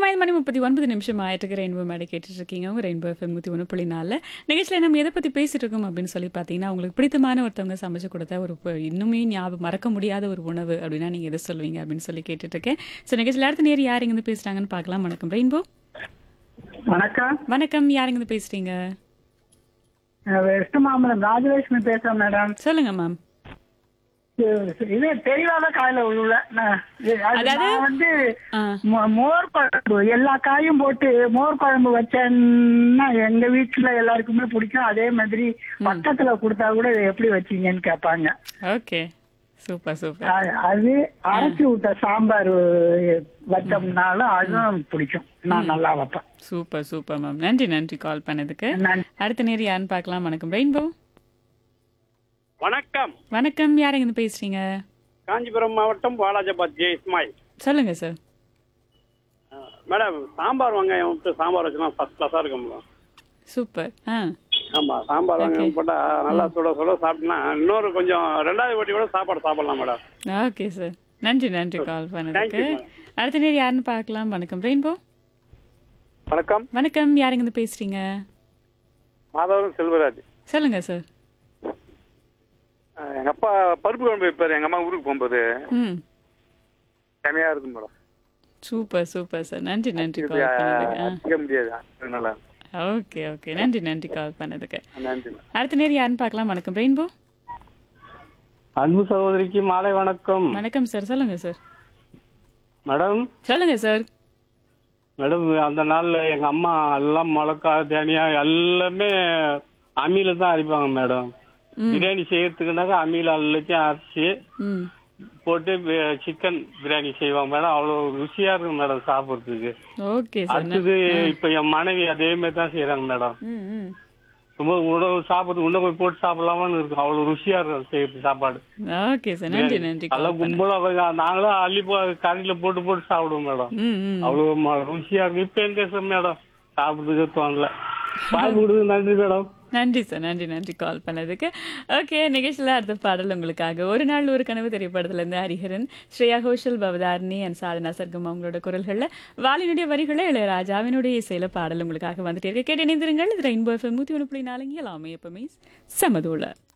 நேரம் ஐந்து மணி முப்பத்தி ஒன்பது நிமிஷம் ஆயிட்டு ரெயின்போ மேடை கேட்டுட்டு இருக்கீங்க உங்க ரெயின்போ எஃப்எம் நூற்றி ஒன்று புள்ளி நாலு நிகழ்ச்சியில் நம்ம எதை பற்றி பேசிட்டு இருக்கோம் அப்படின்னு சொல்லி பார்த்தீங்கன்னா உங்களுக்கு பிடித்தமான ஒருத்தவங்க சமைச்சு கொடுத்த ஒரு ப- இன்னுமே ஞாபகம் மறக்க முடியாத ஒரு உணவு அப்படின்னா நீங்கள் எதை சொல்லுவீங்க அப்படின்னு சொல்லி கேட்டுட்டு இருக்கேன் ஸோ நிகழ்ச்சியில் அடுத்த நேரம் யார் இருந்து பேசுகிறாங்கன்னு பார்க்கலாம் வணக்கம் ரெயின்போ வணக்கம் வணக்கம் யார் இருந்து பேசுறீங்க வெஸ்ட் மாம்பலம் ராஜலட்சுமி பேசுறேன் மேடம் சொல்லுங்க மேம் இது தெரியாத காயில உள்ள நான் இது- அது அதாவது- நான் வந்து ஆ மோ- மோர் குழம்பு எல்லா காயும் போட்டு மோர் குழம்பு வச்சேன்னா எங்க வீட்டுல எல்லாருக்குமே பிடிக்கும் அதே மாதிரி பக்கத்துல கொடுத்தா கூட இதை எப்படி வச்சீங்கன்னு கேட்பாங்க ஓகே சூப்பர் சூப்பர் அ- அது அரைச்சி விட்ட சாம்பார் வச்சோம்னாலும் அதுவும் பிடிக்கும் நான் நல்லா வைப்பேன் சூப்பர் சூப்பர் மேம் நன்றி நன்றி கால் பண்ணதுக்கு நன்றி. அடுத்த நேரம் யாருன்னு பார்க்கலாம் வணக்கம் ரெயின்போ வணக்கம் வணக்கம் யார் இருந்து பேசுறீங்க காஞ்சிபுரம் மாவட்டம் வாலாஜாபாத் ஜே இஸ்மாயில் சொல்லுங்க சார் அஹ், மேடம் சாம்பார் வெங்காயம் விட்டு சாம்பார் வச்சுனா ஃபர்ஸ்ட் கிளாஸாக இருக்கும் மேடம் சூப்பர் ஆ ஆமா சாம்பார் வெங்காயம் போட்டா நல்லா சுட சுட சாப்பிட்டா இன்னொரு கொஞ்சம் ரெண்டாவது வாட்டி கூட சாப்பாடு சாப்பிடலாம் மேடம் ஓகே சார் நன்றி நன்றி கால் பண்ணதுக்கு you, madam. அடுத்த நேரம் யாருன்னு பார்க்கலாம் வணக்கம் ரெயின்போ வணக்கம் வணக்கம் யாருங்க இருந்து பேசுறீங்க மாதவன் செல்வராஜ் சொல்லுங்க சார் அஹ், எங்க அப்பா பருப்பு குழம்பு வைப்பாரு எங்க அம்மா ஊருக்கு போகும்போது ம் செமையா இருக்கும் மேடம் சூப்பர் சூப்பர் சார் நன்றி நன்றி இது கால் பண்ணதுக்கு ஆ அடிக்க முடியாது அதனால ஓகே ஓகே நன்றி நன்றி கால் பண்ணதுக்கு நன்றி மேடம் அடுத்த நேரம் யாருன்னு பார்க்கலாம் வணக்கம் ரெயின்போ அன்பு சகோதரிக்கு மாலை வணக்கம் வணக்கம் சார் சொல்லுங்க சார் மேடம் சொல்லுங்க சார் மேடம் அந்த நாள்ல எங்க அம்மா எல்லாம் மிளகா தேனியா எல்லாமே அம்மியில தான் அரைப்பாங்க மேடம் பிரியாணி செய்யறதுக்குனாக்கா அம்மியில எல்லாத்தையும் அரைச்சி ம் போட்டு சிக்கன் பிரியாணி செய்வாங்க மேடம் அவ்வளவு ருசியா இருக்கும் மேடம் சாப்பிடுறதுக்கு ஓகே சார் அடுத்தது இப்ப என் மனைவி அதே மாதிரி தான் செய்யறாங்க மேடம் ம் ம் ரொம்ப உணவு சாப்பிடுறது உணவு போட்டு சாப்பிடலாமான்னு இருக்கும் அவ்வளவு ருசியா இருக்கும் செய்யறது சாப்பாடு ஓகே சார் நன்றி நன்றி நல்லா கால் பண்ண கும்பலா கொஞ்சம் நாங்களும் அள்ளி போ கறியில போட்டு போட்டு சாப்பிடுவோம் மேடம் ம் ம் அவ்வளவு ம- ருசியா இருக்கு இப்ப எங்க சார் மேடம் சாப்பிடுறதுக்கு தோணல பால் கொடுத்து நன்றி மேடம் நன்றி சார் நன்றி நன்றி கால் பண்ணதுக்கு ஓகே நிகழ்ச்சியில் அடுத்த பாடல் உங்களுக்காக ஒரு நாள் ஒரு கனவு திரைப்படத்துலேருந்து ஹரிஹரன் ஸ்ரேயா கோஷல் பவதாரணி அண்ட் சாதனா சர்க்கம் அவங்களோட குரல்களில் வாலினுடைய வரிகளை இளையராஜாவினுடைய இசையில பாடல் உங்களுக்காக வந்துட்டே இருக்கு கேட்டு இணைந்திருங்கள் இது ரெயின்போ எஃப்எம் நூற்றி ஒன்று புள்ளி நாலுங்க எல்லாமே எப்பவுமே சமதோல